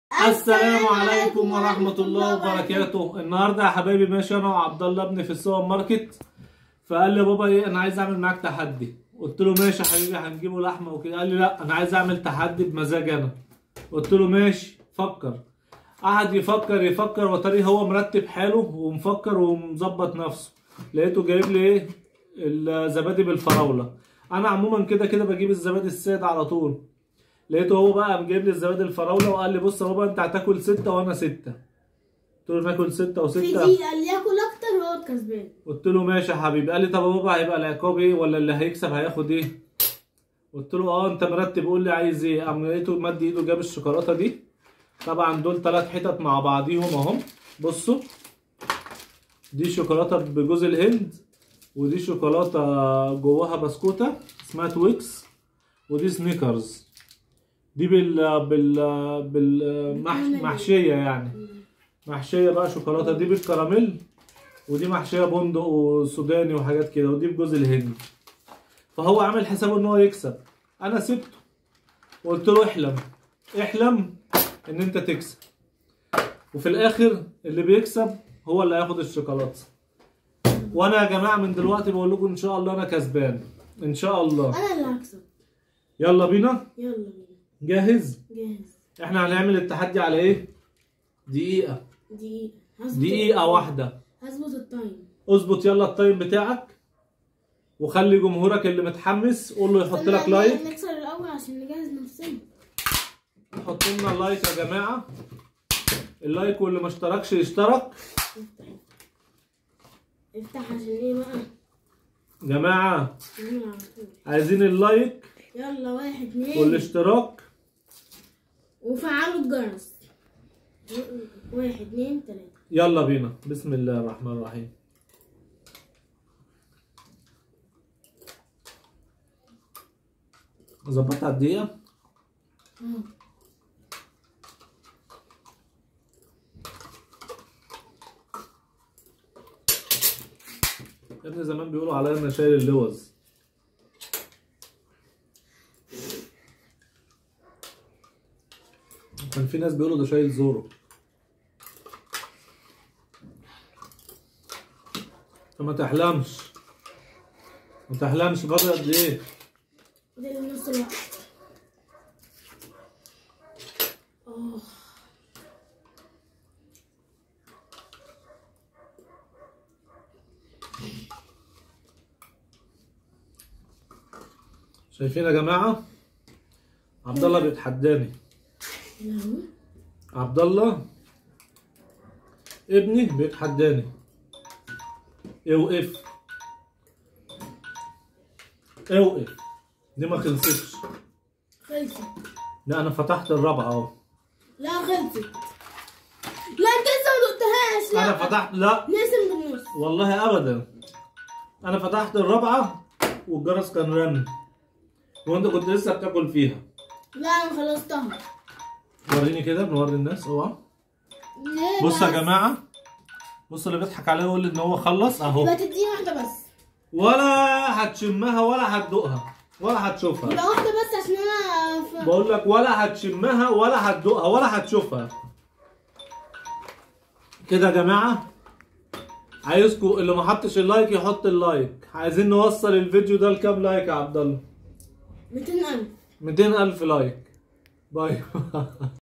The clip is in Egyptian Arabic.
السلام عليكم ورحمة الله وبركاته النهارده يا حبايبي ماشي انا وعبد الله ابني في السوبر ماركت فقال لي بابا ايه انا عايز اعمل معاك تحدي قلت له ماشي يا حبيبي هنجيبه لحمه وكده قال لي لا انا عايز اعمل تحدي بمزاج انا قلت له ماشي فكر قعد يفكر يفكر وتاري هو مرتب حاله ومفكر ومظبط نفسه لقيته جايب لي ايه الزبادي بالفراوله انا عموما كده كده بجيب الزبادي الساده على طول لقيته هو بقى جايب لي الزبادي الفراوله وقال لي بص يا بابا انت هتاكل سته وانا سته قلت له ناكل سته في وسته دي اللي ياكل اكتر هو الكسبان قلت له ماشي يا حبيبي قال لي طب يا بابا هيبقى العقاب ايه ولا اللي هيكسب هياخد ايه قلت له اه انت مرتب قول لي عايز ايه قام لقيته مد ايده جاب الشوكولاته دي طبعا دول ثلاث حتت مع بعضيهم اهم بصوا دي شوكولاته بجوز الهند ودي شوكولاته جواها بسكوته اسمها تويكس ودي سنيكرز دي بال بال بال محشيه يعني محشيه بقى شوكولاته دي بالكراميل ودي محشيه بندق وسوداني وحاجات كده ودي بجوز الهند فهو عامل حسابه ان هو يكسب انا سبته وقلت له احلم احلم ان انت تكسب وفي الاخر اللي بيكسب هو اللي هياخد الشوكولاته وانا يا جماعه من دلوقتي بقول لكم ان شاء الله انا كسبان ان شاء الله انا اللي هكسب يلا بينا يلا بينا جاهز جاهز احنا هنعمل التحدي على ايه دقيقه دقيقة هظبط دقيقه واحده هظبط التايم اظبط يلا التايم بتاعك وخلي جمهورك اللي متحمس قول له يحط لك استنى لايك نكسر الاول عشان نجهز نفسنا حط لنا لايك يا جماعه اللايك واللي ما اشتركش يشترك افتح افتح عشان ايه بقى جماعه نعمل على طول عايزين اللايك يلا واحد اتنين والاشتراك وفعلوا الجرس واحد اتنين تلاتة يلا بينا بسم الله الرحمن الرحيم ظبطت على الدقيقة اه. يا ابني زمان بيقولوا عليا انا شايل اللوز كان في ناس بيقولوا ده شايل زورو فما تحلمش ما تحلمش فاضل قد ايه ده اللي نص الوقت اه شايفين يا جماعه عبد الله بيتحداني لهوي عبد الله ابني بيتحداني اوقف اوقف دي ما خلصتش خلصت لا انا فتحت الرابعه اهو لا خلصت لا انت لسه ما دقتهاش لا انا فتحت لا نقسم بالنص والله ابدا انا فتحت الرابعه والجرس كان رن وانت كنت لسه بتاكل فيها لا انا خلصتها وريني كده بنوري الناس اوعى ليه بصوا يا بس؟ جماعه بصوا اللي بيضحك عليه ويقول لي ان هو خلص اهو يبقى تديني واحدة بس ولا هتشمها ولا هتدوقها ولا هتشوفها يبقى واحدة بس عشان انا ف... بقول لك ولا هتشمها ولا هتدوقها ولا هتشوفها كده يا جماعه عايزكم اللي ما حطش اللايك يحط اللايك عايزين نوصل الفيديو ده لكام لايك يا عبد الله 200000 200 الف لايك باي